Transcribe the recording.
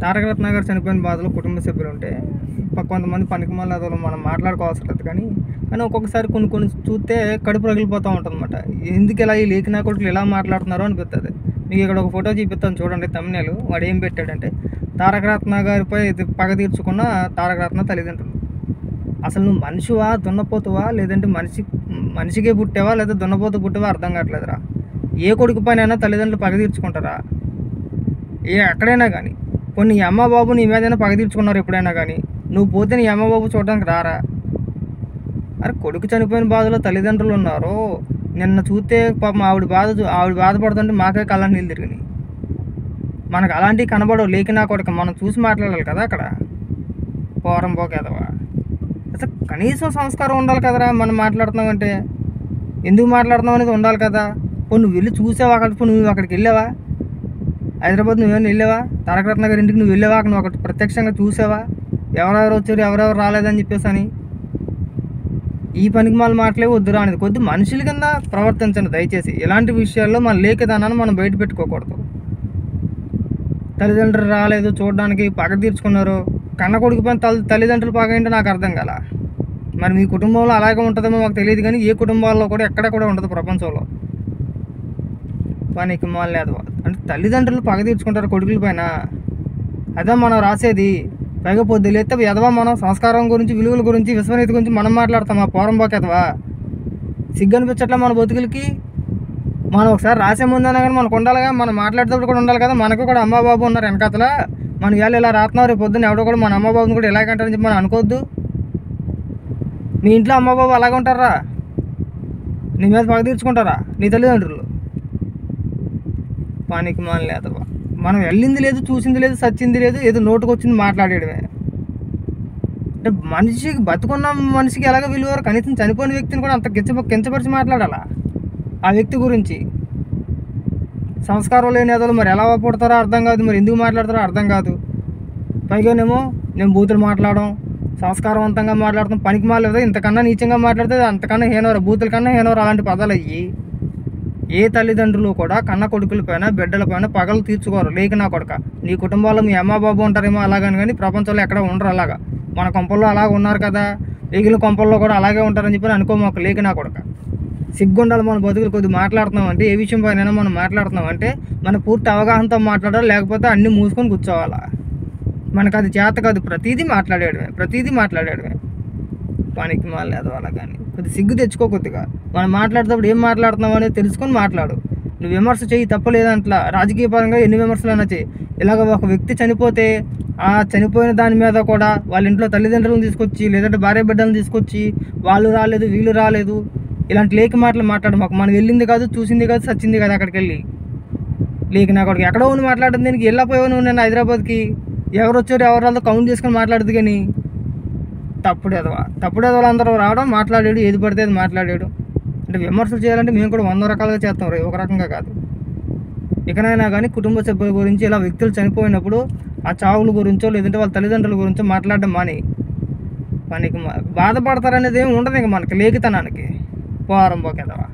తారకరత్న గారు చనిపోయిన బాధలో కుటుంబ సభ్యులు ఉంటే ప- కొంతమంది పనికిమాల అదలో మనం మాట్లాడుకోవాల్సి లేదు కానీ కానీ ఒక్కొక్కసారి కొన్ని కొన్ని చూస్తే కడుపు రగిలిపోతూ ఉంటుంది అనమాట ఎందుకు ఇలా ఈ లేఖనా కొడుకులు ఇలా మాట్లాడుతున్నారో అనిపిస్తుంది మీకు ఇక్కడ ఒక ఫోటో చూపిస్తాను చూడండి తమ్నేలు వాడు ఏం పెట్టాడంటే తారకరత్న గారిపై ఇది పగ తీర్చుకున్న తారకరత్న తల్లిదండ్రులు అసలు నువ్వు మనిషివా దున్నపోతువా లేదంటే మనిషి మనిషికే పుట్టావా లేదా దున్నపోతు పుట్టావా అర్థం కావట్లేదురా ఏ కొడుకు పైన తల్లిదండ్రులు పగ తీర్చుకుంటారా ఏ ఎక్కడైనా కానీ కొన్ని నీ అమ్మ బాబు నీ మీదైనా పగ తీర్చుకున్నారు ఎప్పుడైనా కానీ నువ్వు పోతే నీ అమ్మ బాబు చూడడానికి రారా అరే కొడుకు చనిపోయిన బాధలో తల్లిదండ్రులు ఉన్నారు నిన్న చూస్తే పాపం ఆవిడ బాధ చూ- ఆవిడ బాధపడుతుంటే మాకే కళ్ళ నీళ్ళు తిరిగినాయి మనకు అలాంటివి కనబడవు లేకినా కొడుకు మనం చూసి మాట్లాడాలి కదా అక్కడ పోరం పోకేదవా అసలు కనీసం సంస్కారం ఉండాలి కదరా మనం మాట్లాడుతున్నామంటే ఎందుకు మాట్లాడుతున్నావు అనేది ఉండాలి కదా పో నువ్వు వెళ్ళి చూసావా అక్కడ పో నువ్వు అక్కడికి వెళ్ళావా హైదరాబాద్ నువ్వేమైనా వెళ్ళావా తారకరత్న గారి ఇంటికి నువ్వు వెళ్ళావా అక్కడ నువ్వు అక్కడ ప్రత్యక్షంగా చూసావా ఎవరెవరు వచ్చారు ఎవరెవరు రాలేదని చెప్పేసి అని ఈ పనికి మళ్ళీ మాటలే వద్దురా అనేది కొద్ది మనుషుల కింద ప్రవర్తించండి దయచేసి ఇలాంటి విషయాల్లో మన లేఖదానాన్ని మనం బయట పెట్టుకోకూడదు తల్లిదండ్రులు రాలేదు చూడడానికి పగ తీర్చుకున్నారు కన్న కొడుకు పైన తల్లి తల్లిదండ్రులు పగ ఏంటో నాకు అర్థం కాల మరి మీ కుటుంబంలో అలాగే ఉంటుందేమో మాకు తెలియదు కానీ ఏ కుటుంబాల్లో కూడా ఎక్కడ కూడా ఉండదు ప్రపంచంలో పనికి మాలేదు అంటే తల్లిదండ్రులు పగ తీర్చుకుంటారు కొడుకుల పైన అదే మనం రాసేది పైగా పొద్దు లేస్తే ఎదవా మనం సంస్కారం గురించి విలువల గురించి విశ్వనీతి గురించి మనం మాట్లాడతాం ఆ పోరం బాకెదవా సిగ్గు అనిపించట్లే మన బతుకులకి మనం ఒకసారి రాసే ముందైనా కానీ మనకు ఉండాలిగా మనం మాట్లాడేటప్పుడు కూడా ఉండాలి కదా మనకు కూడా అమ్మ బాబు ఉన్నారు వెనకాతల మనం ఇవాళ ఇలా రాస్తున్నారు రేపు పొద్దున్న ఎవడో కూడా మన అమ్మ బాబుని కూడా ఇలాగంటారని చెప్పి మనం అనుకోవద్దు మీ ఇంట్లో అమ్మ బాబు అలాగే ఉంటారా నీ మీద పగ తీర్చుకుంటారా నీ తల్లిదండ్రులు పానికి మానలేదవా మనం వెళ్ళింది లేదు చూసింది లేదు సచ్చింది లేదు ఏదో నోటుకు వచ్చింది మాట్లాడేయడమే అంటే మనిషికి బతుకున్న మనిషికి ఎలాగ విలువ కనీసం చనిపోయిన వ్యక్తిని కూడా అంత కించ కించపరిచి మాట్లాడాలా ఆ వ్యక్తి గురించి సంస్కారం లేని ఏదో మరి ఎలా పుడతారో అర్థం కాదు మరి ఎందుకు మాట్లాడతారో అర్థం కాదు పైగానేమో నేను బూతులు మాట్లాడడం సంస్కారవంతంగా మాట్లాడతాం పనికి మాలేదు ఇంతకన్నా నీచంగా మాట్లాడితే అంతకన్నా హేనవర బూతుల కన్నా హేనవర అలాంటి పదాలు అయ్యి ఏ తల్లిదండ్రులు కూడా కన్న కొడుకుల పైన బిడ్డల పైన పగలు తీర్చుకోరు లేక నా కొడుక నీ కుటుంబాల్లో మీ అమ్మ బాబు ఉంటారేమో అలాగని కానీ ప్రపంచంలో ఎక్కడ ఉండరు అలాగా మన కొంపల్లో అలాగ ఉన్నారు కదా మిగిలిన కొంపల్లో కూడా అలాగే ఉంటారని చెప్పి అనుకోమాకు లేక నా కొడుక సిగ్గుండాలి మన బతుకులు కొద్ది మాట్లాడుతున్నాం అంటే ఏ విషయం పైన మనం మాట్లాడుతున్నాం అంటే మన పూర్తి అవగాహనతో మాట్లాడాలి లేకపోతే అన్నీ మూసుకొని కూర్చోవాలా మనకు అది చేత కాదు ప్రతిదీ మాట్లాడేయడమే ప్రతిదీ మాట్లాడేయడమే పనికి మాలేదు అలా కానీ కొద్ది సిగ్గు తెచ్చుకో కొద్దిగా మనం మాట్లాడేటప్పుడు ఏం మాట్లాడుతున్నావు అనేది తెలుసుకొని మాట్లాడు నువ్వు విమర్శ చేయి తప్పలేదంట్లా రాజకీయ పరంగా ఎన్ని విమర్శలైనా చేయి ఇలాగ ఒక వ్యక్తి చనిపోతే ఆ చనిపోయిన దాని మీద కూడా వాళ్ళ ఇంట్లో తల్లిదండ్రులను తీసుకొచ్చి లేదంటే భార్య బిడ్డలను తీసుకొచ్చి వాళ్ళు రాలేదు వీళ్ళు రాలేదు ఇలాంటి లేకి మాటలు మాట్లాడు మాకు మనం వెళ్ళింది కాదు చూసింది కాదు సచ్చింది కాదు అక్కడికి వెళ్ళి లేక నా కొడుకు ఎక్కడో ఉండి మాట్లాడింది దీనికి వెళ్ళిపోయావు నువ్వు నేను హైదరాబాద్కి ఎవరు వచ్చారు ఎవరు వాళ్ళతో కౌంట్ చేసుకొని మాట్లాడదు కానీ తప్పుడు ఎదవా తప్పుడు ఎదవలు అందరూ రావడం మాట్లాడాడు ఏది పడితే అది మాట్లాడాడు అంటే విమర్శలు చేయాలంటే మేము కూడా వంద రకాలుగా చేస్తాం రే ఒక రకంగా కాదు ఇకనైనా కానీ కుటుంబ సభ్యుల గురించి ఇలా వ్యక్తులు చనిపోయినప్పుడు ఆ చావుల గురించో లేదంటే వాళ్ళ తల్లిదండ్రుల గురించో మాట్లాడడం మాని పనికి మా- బాధపడతారనేది ఏమి ఉండదు ఇంక మనకి లేఖితనానికి పోరం పోకేదవా